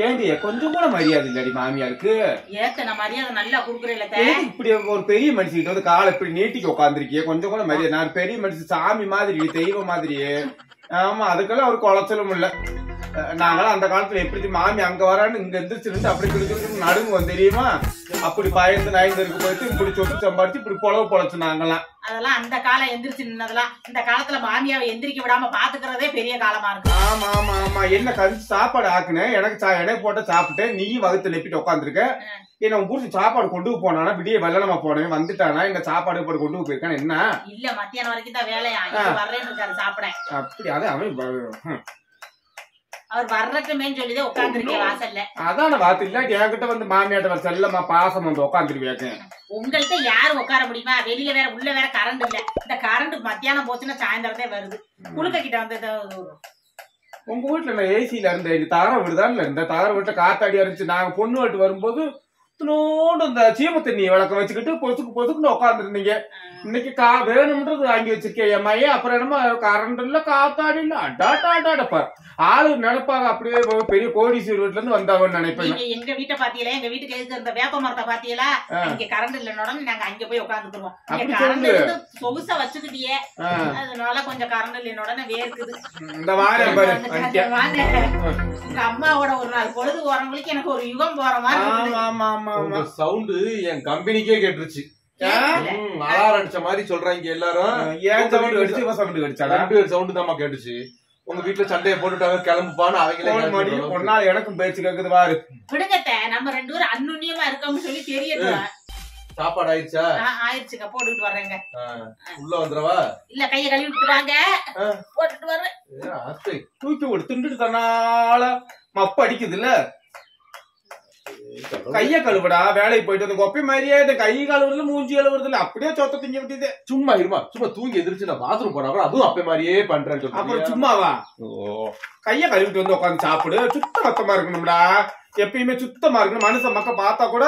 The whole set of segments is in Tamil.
ஏண்டி கொஞ்சம் கூட மரியாதை இல்லடி மாமியாருக்கு ஏத்த நான் மரியாதை நல்லா குடுக்குறேன்ல எதுக்கு இப்படி ஒரு பெரிய மனுஷிக்கிட்ட வந்து காலை இப்படி நீட்டிக்கு உட்காந்துருக்கிய கொஞ்சம் கூட மரியாதை நான் பெரிய மனுஷன் சாமி மாதிரி தெய்வம் மாதிரியே ஆமா அதுக்கெல்லாம் ஒரு குளச்சலும் இல்ல அஹ் நாங்களாம் அந்த காலத்துல எப்படி மாமி அங்க வரான்னு இங்க எந்திரிச்சிருந்து அப்படி கிடுக்கிட்டு நடுங்குவோம் தெரியுமா அப்படி பயந்து நயந்தருக்கு போயிட்டு இப்படி சொத்து சம்பாரிச்சு இப்படி பொழவு பொழைச்சு நாங்களாம் அதெல்லாம் அந்த காலம் எந்திரிச்சு நின்னதெல்லாம் இந்த காலத்துல மாமியாவை எந்திரிக்க விடாம பாத்துக்கிறதே பெரிய காலமா இருக்கு ஆமா ஆமா ஆமா என்ன கழிச்சு சாப்பாடு ஆக்குனேன் எனக்கு சா- எடை போட்டு சாப்பிட்டேன் நீயும் வகுத்து நெப்பிட்டு உட்காந்துருக்க என்ன உன் புரிச்சு சாப்பாடு கொண்டு போனானா விடிய வெள்ளனமா போனேன் வந்துட்டானா என்ன சாப்பாடு போட்டு கொண்டு போயிருக்கான் என்ன இல்ல மத்தியானம் வரைக்கும் தான் வேலையா இப்ப வர்றேன்னு இருக்காரு சாப்பிட அப்படி அதான் அவன் வ- ஹம். அவர் வர்றட்டுமேன்னு சொல்லிதான் உட்காந்துருக்கேன் வாசல்ல அதான வார்த்தை இல்லாட்டி என்கிட்ட வந்து மாமியாட்ட வர செல்லமா பாசம் வந்து உட்காந்துருவியாக்க உங்கள்ட்ட யாரு உட்கார முடியுமா வெளியில வேற உள்ள வேற கரண்ட் இல்ல இந்த கரண்ட் மத்தியானம் போச்சுன்னா சாயந்தரத்தே வருது குளுக்க கிட்ட வந்து ஏதோ ஒரு- உங்க வீட்டுல நான் ஏசியில இருந்தேன் தகர வீடுதான் இருந்த தகர வீட்டுல காத்தாடி அரைச்சு நாங்க பொண்ணு வீட்டு வரும்போது இத்தினோண்டு இந்த சீம தண்ணி விளக்க வச்சுக்கிட்டு பொசுக்கு பொசுக்குன்னு உட்காந்துருந்தீங்க இன்னைக்கு கா வேணும்ன்றது வாங்கி வச்சிருக்கேன் என் மையன் அப்புறம் என்னமோ கரண்ட் இல்ல காத்தாடி இல்ல அடாட்டா அடாடப்பா ஆளு நினைப்பாங்க அப்படியே ஒரு பெரிய கோடீஸ்வரர் வீட்டுல இருந்து வந்தவன்னு நினைப்பேன் நீங்க எங்க வீட்டை பாத்தீங்களா எங்க வீட்டுக்கு எதுக்கு இந்த வேப்ப மரத்தை பாத்தீங்களா இங்க கரண்ட் இல்லைன்னு உடனே நாங்க அங்க போய் உட்காந்துக்குருவோம் இங்க அப்படி கரண்ட் சொல்லு. இருந்து சொகுசா வச்சுக்கிட்டியே ஆ, அதனால கொஞ்சம் கரண்ட் இல்லைன்னு உடனே வேர்க்குது இந்த வாரம் பாரு வந்துட்டேன். வாங்க உங்க அம்மாவோட ஒரு நாள் பொழுது போறவங்களுக்கு எனக்கு ஒரு யுகம் போற மாதிரி ஆமா இருக்குது. ஆமா ஆமா ஆமா உங்க சவுண்டு என் கம்பெனிக்கே கேட்டுருச்சு கேட்கல. ம், அலாரம் அடிச்ச மாதிரி சொல்றாங்க எல்லாரும் ஏன் சவுண்ட் அடிச்சு இவன் சவுண்ட் அடிச்சாடா ரெண்டு சவுண்டு தாம்மா கேட்டுச்சு உங்க வீட்டுல சண்டையை போட்டுட்டாங்க கிளம்புப்பான்னு அவங்களே போன் பண்ணி கிளம்பி ஒரு நாள் எனக்கும் பேச்சு கேக்குது பாரு விடுங்கத்த நம்ம ரெண்டு பேரும் அன்னுன்னியமா இருக்கோம்னு சொல்லி தெரியட்டும் சாப்பாடு ஆயிடுச்சா ஆ, ஆயிடுச்சுக்கா போட்டுட்டு வர்றேங்க ஆ, உள்ள வந்துடவா இல்ல கைய கழுவி விட்டு வாங்க ஆ. போட்டுட்டு வர்றேன் ஏ, ஆத்து. தூக்கி விடு திண்டுட்டு தன்னால மப்பு அடிக்குதுல்ல கைய கழுவுடா வேலைக்கு போயிட்டு வந்து கொப்பை மாதிரியே இந்த கை கழுவுறதுல மூஞ்சி கழுவுறதுல அப்படியே சொத்த திங்க விட்டுது சும்மா இருமா சும்மா தூங்கி எந்திரிச்சு நான் பாத்ரூம் போனா கூட அதுவும் அப்ப மாதிரியே பண்றேன்னு அப்புறம் சொல்றேன் சும்மாவா கைய கழுவிட்டு வந்து உட்காந்து சாப்பிடு சுத்த மொத்தமா இருக்கணும்டா எப்பயுமே சுத்தமா இருக்கணும் மனுஷன் மக்க பார்த்தா கூட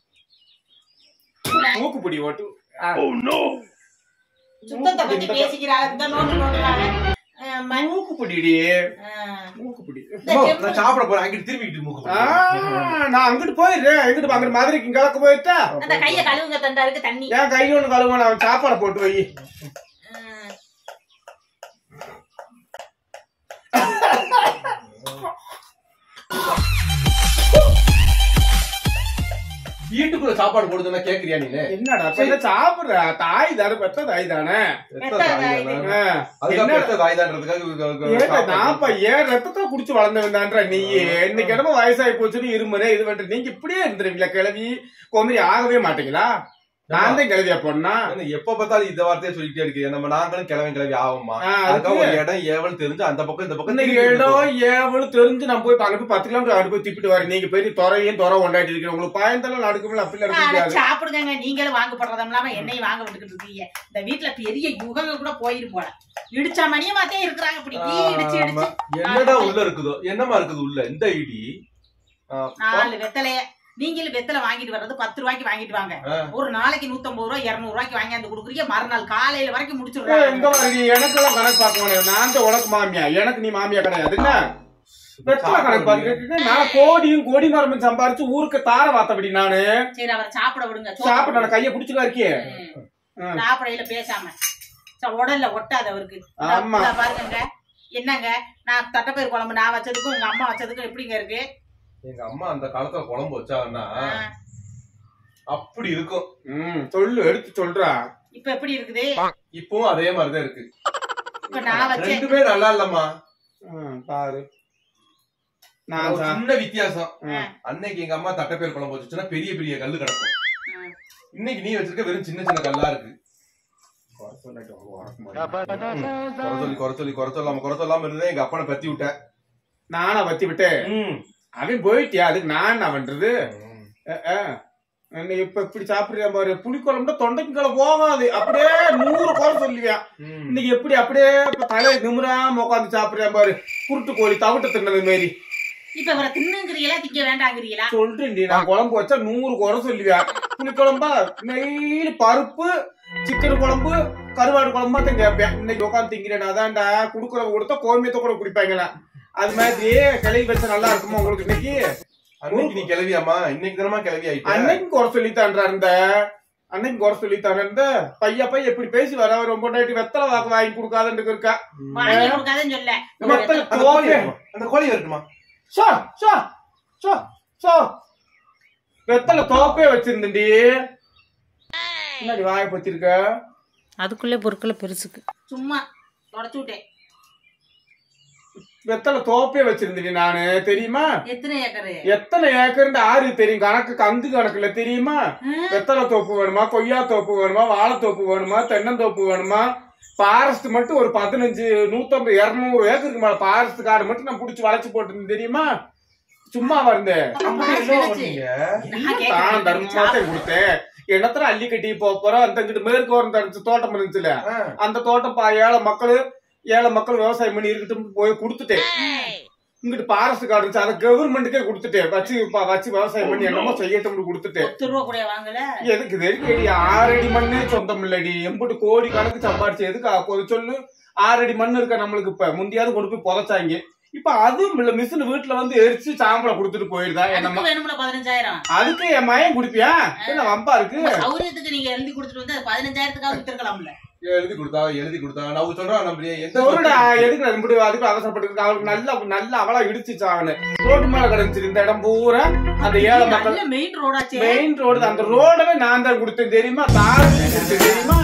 மூக்கு பிடி ஓட்டு சுத்தத்தை பத்தி பேசிக்கிறாங்க இந்த நோட்டு நோட்டுறாங்க ஆ, ம- மூக்கு பிடிடி ஆ. மூக்கு பிடி இந்த அம்மா, செப்பு- நான் சாப்பிட போறேன் அங்கிட்டு திரும்பிக்கிட்டு மூக்கு ஆ, நான் அங்கிட்டு போயிடுறேன் எங்கிட்டு அங்கிட்டு மதுரைக்கு கிழக்கு போயிட்டா அந்த கைய கழுவுங்க தந்தாருக்கு தண்ணி ஏன் கை ஒண்ணு கழுவணும் அவன் சாப்பாடை போட்டு வை ஆ. வீட்டுக்குள்ள சாப்பாடு போடுதுன்னா கேக்குறியா நீ என்னடா இப்ப என்ன சாப்பிடுற தாய் தானே பெத்த தாய் தானே பெத்த தாய் தானே. ஆ, அதுக்காக என்ன? பெத்த தாய்தான்றதுக்காக ஏன்டா, நான்ப்பா ஏன் ரத்தத்தை குடிச்சு வளர்ந்தவன்தான்றா நீ இன்னைக்கு என்னமோ வயசாகி போச்சுன்னு இருமுனே இது பண்ணிட்டு நீங்க இப்படியே இருந்துருவீங்களா கிளவி கோமரி ஆகவே மாட்டீங்களா நான் தான் கிளவியா பொண்ணா என்ன, எப்ப பார்த்தாலும் இந்த வார்த்தையை சொல்லிட்டே இருக்கு நம்ம நாங்களும் கிளம்பி கிளம்பி ஆகுமா ஆ, அதுக்காக அதுக்கு ஒரு இடம் ஏவல் தெரிஞ்சு அந்த பக்கம் இந்த பக்கம் இன்னைக்கு திருப்பி இடம் ஏவலும் தெரிஞ்சு நான் போய் அங்க போய் பத்து கிலோமீட்டர் அங்க போய் திப்பிட்டு வரேன் நீங்க பெரிய துறையும் துறை கொண்டாடி இருக்கீங்க உங்களுக்கு பயந்தெல்லாம் நடக்குமில்ல அப்படிலாம் இருக்க ஆனா முடியாது சாப்பிடுங்க நீங்களும் வாங்கப்படுறதும் இல்லாம என்னையும் வாங்க விட்டுக்கிட்டு இருக்கீங்க இந்த வீட்டுல பெரிய யுகங்க கூட போயிரு போல இடிச்சா மணியமாத்தே இருக்கிறாங்க இப்படி ஈ இடிச்சு ஆமா. இடிச்சு என்னடா உள்ள இருக்குதோ என்னமா இருக்குது உள்ள இந்த ஐடி நாலு வெத்தலைய நீங்களும் வெத்தலை வாங்கிட்டு வர்றது பத்து ரூபாய்க்கு வாங்கிட்டு வாங்க ஆ. ஒரு நாளைக்கு நூத்தம்பது ரூபாய் இருநூறு ரூபாய்க்கு வாங்கியாந்து கொடுக்குறீங்க மறுநாள் காலையில வரைக்கும் ஏய், முடிச்சிடுறாங்க இங்க வா, நீ எனக்கெல்லாம் கணக்கு பார்க்க முடியாது நான் தான் உனக்கு மாமியா எனக்கு நீ மாமியா கிடையாது என்ன வெத்தலை கணக்கு பார்த்துக்கிட்டு நான் கோடியும் கோடி மரமும் சம்பாரிச்சு ஊருக்கு தார வாத்தபடி நானு சரி அவரை சாப்பிட விடுங்க சாப்பிட்டு நான் கைய பிடிச்சுக்கா இருக்கியே ம். சாப்பிடையில பேசாம ச, உடல்ல ஒட்டாது அவருக்கு ஆமா. இந்தா பாருங்க என்னங்க நான் தட்டப்பயிர் குழம்பு நான் வச்சதுக்கும் உங்க அம்மா வச்சதுக்கும் எப்படிங்க இருக்கு எங்க அம்மா அந்த காலத்துல குழம்பு வச்சாங்கன்னா ஆ, அப்படி இருக்கும் ம் சொல்லு எடுத்து சொல்றா இப்ப எப்படி இருக்குது இப்பவும் அதே மாதிரிதான் இருக்கு இப்ப நான் வச்சேன் ரெண்டுமே நல்லா இல்லம்மா ம், பாரு ஒரு நான் சா- சின்ன வித்தியாசம் ம். அன்னைக்கு எங்க அம்மா தட்டைப்பேர் குழம்பு வச்சுச்சுன்னா பெரிய பெரிய கல்லு கிடக்கும் ம். இன்னைக்கு நீ வச்சிருக்க வெறும் சின்ன சின்ன கல்லா இருக்கு குறை சொல்லி குறை சொல்லி குறை சொல்லாம குறை சொல்லாம இருந்தா எங்க அப்பனை பத்தி விட்டேன் நானா வத்தி விட்டேன் ம். அவன் போயிட்டியா அதுக்கு நான் என்ன பண்றது ம். அஹ், அஹ். என்ன இப்ப இப்படி சாப்பிடுறியா பாரு புளிக்குழம்புல தொண்டைக்குள்ள போகாது அப்படியே நூறு குறை சொல்லுவியா ம். இன்னைக்கு எப்படி அப்படியே இப்ப தலையை நிமிராம உட்காந்து சாப்பிடுறியா பாரு குருட்டு கோழி தவிட்ட தின்னது மாரி இப்ப இவரை தின்னுங்கிறீங்களா திங்க வேண்டாங்கிறீங்களா சொல்றேன்டி நான் குழம்பு வச்சா நூறு குறை சொல்லுவியா புளிக்குழம்பா நெய்லி பருப்பு சிக்கன் குழம்பு கருவாடு குழம்பா தான் கேட்பேன் இன்னைக்கு உட்காந்து திங்கிறேன் அதான்டா குடுக்குறவங்க கொடுத்தா கோமியத்தை கூட குடிப்பாங்களா அது மாதிரி கிளவி வச்சா நல்லா இருக்குமா உங்களுக்கு இன்னைக்கு அன்னைக்கு நீ கிளவியாமா இன்னைக்கு தானமா கிளவி ஆயிட்ட அன்னைக்கு குறை சொல்லித்தான்றா இருந்த அன்னைக்கு குறை சொல்லித்தான இருந்த பையா பைய எப்படி பேசி வர ரொம்ப நாட்டி வெத்தலை வாக்கு வாங்கி கொடுக்காதுன்னு இருக்கா வாங்கி கொடுக்காதன்னு சொல்ல வெத்தலை அந்த கோழி தோப்பே வரட்டுமா? அந்த கோழி வரட்டுமா சோ சோ சோ சோ வெத்தலை தோப்பே வச்சிருந்தேன்டி முன்னாடி வாய பத்திருக்க அதுக்குள்ளே பொருட்களை பெருசுக்கு சும்மா தொடச்சு விட்டேன் வெத்தலை தோப்பே வச்சிருந்தேன் நானு தெரியுமா எத்தனை ஏக்கரு எத்தனை ஏக்கர்னு ஆறு தெரியும் கணக்கு கந்து கணக்குல தெரியுமா வெத்தலை தோப்பு வேணுமா கொய்யா தோப்பு வேணுமா வாழைத்தோப்பு வேணுமா தென்னந்தோப்பு வேணுமா ஃபாரஸ்ட் மட்டும் ஒரு பதினஞ்சு நூத்தம்பது இருநூறு ஏக்கருக்கு மேல ஃபாரஸ்ட் காடு மட்டும் நான் புடிச்சு வளைச்சு போட்டு தெரியுமா சும்மா வந்தேன் அப்படி என்ன பண்ணீங்க நான் தான் கேட்கறேன் தர்மமாத்தே கொடுத்தேன் என்னத்துல அள்ளி கட்டி போக போறோம் அந்த இங்கிட்டு மேற்கு ஓரம் தடுத்து தோட்டம் இருந்துச்சுல ஆ. அந்த தோட்டம் பா- ஏழை மக்கள் ஏழை மக்கள் விவசாயம் பண்ணி இருக்கட்டும் போய் கொடுத்துட்டேன் இங்கிட்டு பாரஸ்ட் கார்டு இருந்துச்சு அதை கவர்மெண்ட்டுக்கே கொடுத்துட்டேன் வச்சு ப- வச்சு விவசாயம் பண்ணி என்னமோ செய்யட்டும்னு கொடுத்துட்டேன் பத்து ரூபா கூட வாங்கல எதுக்கு இது எதுக்கு எடி ஆறடி மண்ணே சொந்தம் இல்லடி எம்புட்டு கோடி கணக்கு சம்பாரிச்சு எதுக்கு அப்போது சொல்லு ஆறடி மண் இருக்க நம்மளுக்கு இப்ப முந்தியாவது கொண்டு போய் புதைச்சாங்க இப்ப அதுவும் இல்ல மிஷின் வீட்டுல வந்து எரிச்சு சாம்பலை கொடுத்துட்டு போயிருதா என்னமா அதுக்கு வேணும்ல பதினஞ்சாயிரம் அதுக்கு என் மயம் குடிப்பியா என்ன வம்பா இருக்கு உங்க சௌரியத்துக்கு நீங்க எழுதி கொடுத்துட்டு வந்து அது பதினஞ்சாயிரத்துக்காக வித்துருக்கலாம்ல எழுதி கொடுத்தா எழுதி கொடுத்தா நான் சொல்றேன் நம்ம எந்த சொல்லுடா எதுக்கு அது முடிவு அதுக்கு அவசரப்பட்டு அவளுக்கு நல்ல நல்ல அவளா இடிச்சுச்சு அவனு ரோட்டு மேல கிடந்துச்சு இந்த இடம் பூரா அந்த ஏழை மக்கள் நல்ல மெயின் ரோடாச்சே மெயின் ரோடு அந்த ரோடவே நான் தான் கொடுத்தேன் தெரியுமா தார் கொடுத்தேன் தெரியுமா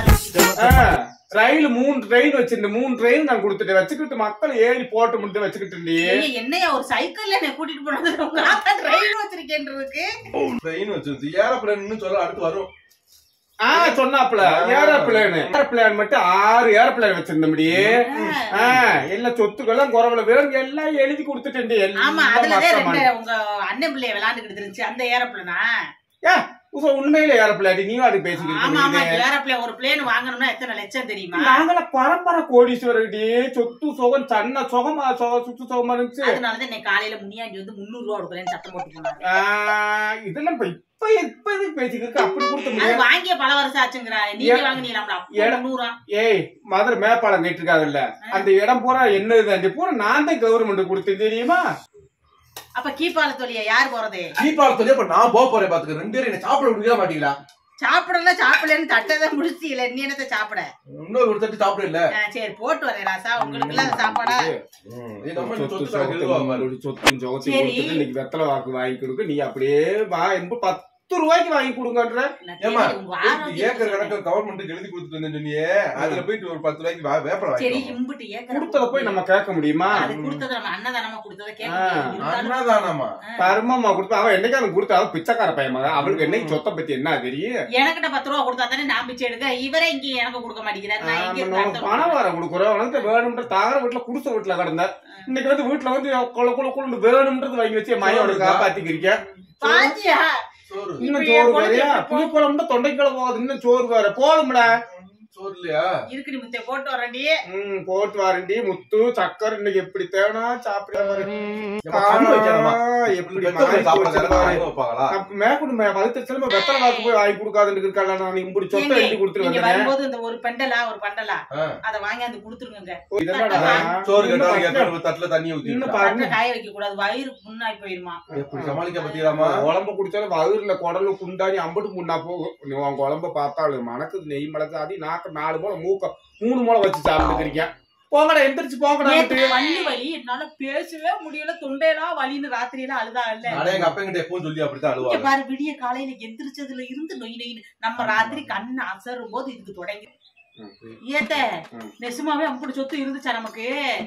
ஆ, ரயில் மூணு ட்ரெயின் வச்சிருந்தேன் மூணு ட்ரெயின் நான் கொடுத்துட்டேன் வச்சுக்கிட்டு மக்கள் ஏறி போட்டு மட்டும் வச்சுக்கிட்டு இல்லையே ஐயா, என்னையா ஒரு சைக்கிள்ல என்ன கூட்டிட்டு போனது உங்க ஆத்தா டிரைவர் வச்சிருக்கேன்றதுக்கு ட்ரெயின் வச்சிருச்சு ஏரோப்ளேன் சொல்ல அடுத்து வரும் ஆ சொன்னாப்ல ஏரோப்ளேன் ஏரோப்ளேன் மட்டும் ஆறு ஏரோப்ளேன் வச்சிருந்தபடியே ஆ, எல்லா சொத்துக்கெல்லாம் குறவுல வேணும் எல்லாம் எழுதி கொடுத்துட்டேன் ஆமா எல்லாம் அதுலதான் மொத்தமா. ரெண்டு உங்க அண்ணன் பிள்ளைய விளையாண்டுக்கிட்டு இருந்துச்சு அந்த ஏரோப்ளனா ஏ, உச- உண்மையில ஏரோப்ளேன் நீ வாடி பேசிக்கிட்டு ஆமா ஆமா இருக்கீங்க. ஏரோப்ளேன் ஒரு பிளேன் வாங்கணும்னா எத்தனை லட்சம் தெரியுமா நாங்கள பரம்பரை கோடீஸ்வரடி சொத்து சுகம் சன்ன சுகமா சுக சுத்து சுகமா இருந்துச்சு அதனாலதான் இன்னைக்கு காலையில முனியாண்டி வந்து முந்நூறு ரூபா கொடுக்குறேன்னு சத்தம் போட்டு போனாரு ஆ, இதெல்லாம் இப்ப இப்ப இப்ப எதுக்கு பேசிக்கிட்டு அப்படி கொடுத்த அது முடியாது வாங்கிய பல வருஷம் ஆச்சுங்கிறா நீங்க ஏ- வாங்கினீங்களா ஏ- நூறா ஏய் மதுரை மேப்பாளம் கேட்டிருக்காங்கல்ல அந்த இடம் பூரா என்னது அந்த பூரா நான் தான் கவர்மெண்ட் கொடுத்தேன் தெரியுமா அப்ப கீப்பால தொழிய யார் போறது தீபாவளி சொல்லி அப்ப நான் போக போறேன் பாத்துக்க ரெண்டு பேரும் என்ன சாப்பிட விடுக்க மாட்டீங்களா சாப்பிடல சாப்பிடலன்னு தட்டதான் முடிச்சில நீ என்னத்த சாப்பிட இன்னொரு ஒரு தட்டு சாப்பிட இல்ல ஆ, சரி போட்டு வரேன் ராசா உங்களுக்கு எல்லாம் சாப்பாடா இது நம்ம இந்த சொத்து சொத்து கணக்கு எழுதுவா பாரு. சுகத்தை சொத்து சுகத்தை சரி. கொடுத்துட்டு இன்னைக்கு வெத்தலை வாக்கு வாங்கி கொடுக்க நீ அப்படியே வா என்பது பத்து ரூபாய்க்கு வாங்கி கொடுங்கன்ற நான் ஏமா சரி, உங்க ஆரோக்கியத்துக்கு ஏக்கர் சொல்றேன். கணக்கு கவர்மெண்ட் எழுதி கொடுத்துட்டு வந்தேன் சொன்னியே அதுல போயிட்டு ஒரு பத்து ரூபாய்க்கு வா- வேப்பரம் சரி வாங்கி இம்புட்டு ஏக்கர் கொடுத்தத போய் நம்ம கேட்க முடியுமா அது கொடுத்தது நம்ம அன்னதானமா கொடுத்ததை கேட்க ஆ. முடியாது. இருந்தாலும் அண்ணாதானமா கர்மமா கொடுத்தா அவன் என்னைக்கு அவன் கொடுத்தா அவன் பிச்சைக்கார பையன் மகன் அவளுக்கு என்னைக்கு சொத்தை பத்தி என்ன தெரியும் எனக்கிட்ட பத்து ரூபா கொடுத்தா தானே நான் பிச்சை எடுக்க இவரே இங்க எனக்கு கொடுக்க மாட்டேங்கிறாரு நான் இங்க ஆமா, இருந்து உனக்கு அடுத்த பணம் வர கொடுக்குறோம் உனக்கு வேணும்ன்ற தார வீட்டுல குடிசை வீட்டுல கிடந்த இன்னைக்கு வந்து வீட்டுல வந்து குள குள குளு வேணும்ன்றது வாங்கி வச்சு மையோட காப்பாத்திக்கிறீங்க பாத்தியா சோறு இன்னும் இப்ப என் சோறு குழந்தை வேறையா எப்படி புளி குழம்பு தொண்டைக்குள்ள போகுது இன்னும் சோறு வேற போதும்டா சோறு இல்லையா இருக்குடி முத்தை போட்டு வரண்டி ம் போட்டு வாரண்டி முத்து சக்கரை இன்னைக்கு எப்படி தேவனா சாப்பிட எப்ப கண்ணு வைக்கணுமா? எப்படி பெத்தவங்க மாறி சாப்பிட போச்சு தானே பாரு. வாங்கி வைப்பாங்களா? அப்ப மேற்கொண்டு மே- வகுத்த செலவு வெத்தலை வாக்கு போய் வாங்கி கொடுக்காதுன்னு இருக்கா நான் இப்படி சொத்தை ஏங்க, எழுதி கொடுத்துட்டு நீங்க வந்தேன் வரும்போது இந்த ஒரு பெண்டலா ஒரு பண்டலா ஆ. அத வாங்கி அந்த கொடுத்துருங்க இதென்னடா சோறு இன்னும் கேட்டா பத்து- கேட்டா தட்டுல தண்ணி ஊத்தி இன்னும் விட்டுறா. பாருங்க தட்டை காய வைக்க கூடாது வயிறு புண்ணாய் போயிருமா எப்படி சமாளிக்க பத்திராமா குழம்பு குடிச்சாலும் வயிறுல குடலு குண்டாடி அம்பட்டு முன்னா போகும் நீ உன் குழம்ப பார்த்தாலும் மணக்குது நெய் மிளகு அது நாக்கு நாலு மூளை மூக்க மூணு மூளை வச்சு சாப்பிட்டுக்கிறீங்க போங்கடா எந்திரிச்சு போங்கடா நேத்து வலி வலி என்னால பேசவே முடியல தொண்டையெல்லாம் வலின்னு ராத்திரி எல்லாம் அழுதா இல்ல நானே எங்க அப்பா கிட்ட எப்பவும் சொல்லி அப்படித்தான் இங்க அழுவாங்க பாரு விடிய காலையில எந்திரிச்சதுல இருந்து நொய் நொயின்னு நம்ம ராத்திரி கண்ணு அசரும் போது இதுக்கு தொடங்கி ஏத்த ம். நெசுமாவே அப்படி சொத்து இருந்துச்சா நமக்கு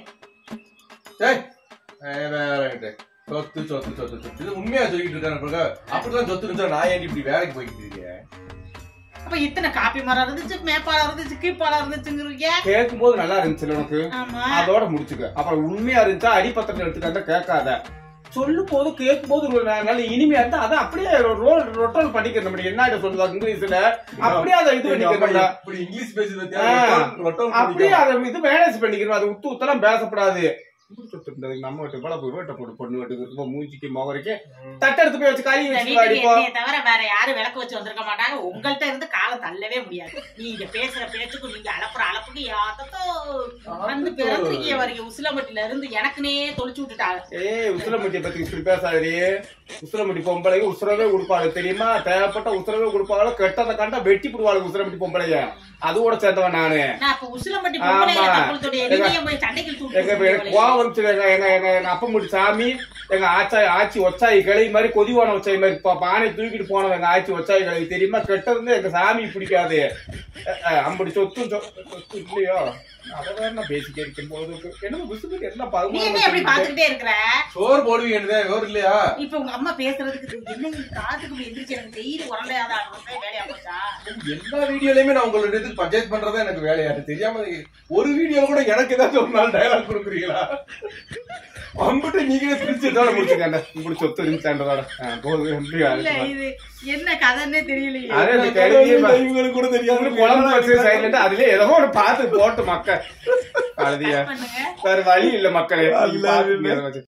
ஏய், ஏய், வேற என்கிட்ட. சொத்து சொத்து சொத்து சொத்து இது உண்மையா சொல்லிட்டு இருக்காங்க பாருங்க. அப்படிதான் சொத்து இருந்துச்சா நான் ஏன் இப்படி வேலைக்கு போய்கிட்டு இருக்கேன் அப்ப இத்தனை காப்பி மரம் இருந்துச்சு மேப்பாலம் இருந்துச்சு கீப்பாலம் இருந்துச்சுங்கிறீங்க கேட்கும் போது நல்லா இருந்துச்சு உனக்கு ஆமா அதோட முடிச்சுக்க அப்புறம் உண்மையா இருந்துச்சா அடிப்பத்திரம் எடுத்துக்காட்ட கேட்காத சொல்லும் போது கேட்கும் போது ஒரு நல்ல இனிமையா இருந்தா அதை அப்படியே ரோல் ரொட்டல் பண்ணிக்கிற நம்ம என்ன சொல்லுவாங்க இங்கிலீஷ்ல அப்படியே அதை இது எங்க அம்மா பண்ணிக்கிறோம்ல இப்படி இங்கிலீஷ் பேசி ஆ. பத்தியா அப்படியே அதை இது மேனேஜ் பண்ணிக்கிறோம் அது உத்து உத்தெல்லாம் பேசப்படாது சொத்து இருந்தது நம்ம வீட்டு போல போய் வீட்டை போட்டு பொண்ணு வீட்டுக்கு ரொம்ப மூஞ்சிக்கு முகரைக்கு தட்டெடுத்து போய் வச்சு கழுவி இந்த வச்சுட்டு வீட்டுக்கு வாடிப்போ என்னைய தவிர வேற யாரும் விளக்கு வச்சு வந்திருக்க மாட்டாங்க உங்கள்ட்ட இருந்து காலம் தள்ளவே முடியாது நீங்க பேசுற பேச்சுக்கும் நீங்க அலப்புற அலப்புக்கு யாத்தத்தோ வந்து பிறந்திருக்கீங்க வரீங்க உசிலம்பட்டில இருந்து எனக்குனே தொலைச்சு விட்டுட்டாங்க ஏய் உசுரமுட்டியை பத்தி இப்படி பேசாதே உசுரமுட்டி பொம்பளைங்க உசுரவே கொடுப்பாங்க தெரியுமா தேவைப்பட்ட உசுரவே கொடுப்பாங்களோ கெட்டதை கண்டா வெட்டி போடுவாங்க உசுரமுட்டி பொம்பளைங்க அதோட சேர்ந்தவன் நானு நான் இப்ப உசிலம்பட்டி பொம்பளைங்க ஆமா. தங்களுடைய நீங்க போய் சண்டைக்கு தூக்கி எங்க இப்ப எனக்கு கோவம் வந்துச்சு எங்க எங்க எங்க எங்க அப்பமுடி சாமி எங்க ஆச்சாய் ஆச்சி ஒச்சாயி கிளை மாதிரி கொதிவான ஒச்சாய் மாதிரி பா- பானை தூக்கிட்டு போனவங்க எங்க ஆச்சி ஒச்சாய் கிளை தெரியுமா கெட்டது எங்க சாமி பிடிக்காது அஹ், அஹ், அம்படி சொத்து சொ- சொத்து இல்லையோ அதை வேற நான் பேசிக்க இருக்கும் போது என்ன புசுக்கு என்ன நீ என்ன எப்படி பகுமானம் பாத்துக்கிட்டே இருக்கிற சோறு போடுவீங்க சோறு இல்லையா இப்ப உங்க அம்மா பேசுறதுக்கு என்ன நீ காத்துக்கு போய் எந்திரிச்சு எனக்கு டெய்லி உரண்டையாதான் ஆடுறதே வேலையா போச்சா எல்லா வீடியோலயுமே நான் உங்களோட இதுக்கு பஞ்சாயத்து பண்றதா எனக்கு வேலையா இருக்கு. தெரியாம இருக்கு. ஒரு வீடியோ கூட எனக்கு ஏதாச்சும் ஒரு நாள் டயலாக் கொடுக்குறீங்களா அம்பிட்டு நீங்களே பிரிச்சு இதோட முடிச்சுக்கண்ட இப்படி சொத்து இருந்துச்சான்றதோட ஆ, போதும் எப்படி இல்ல ஆகுது? இது என்ன கதைன்னே தெரியலையே அதே அந்த கழுவியே ம- இவங்களுக்கு கூட தெரியாது அவனுக்கு குழம்பு வச்சு சைலண்ட் அதுலயே ஏதோ ஒண்ணு பார்த்து போட்டு மக்கள் அழுதியா பண்ணுங்க வேற வழி இல்ல மக்களே நீங்க அல்ல, பாத்துக்கங்க அதை வச்சு.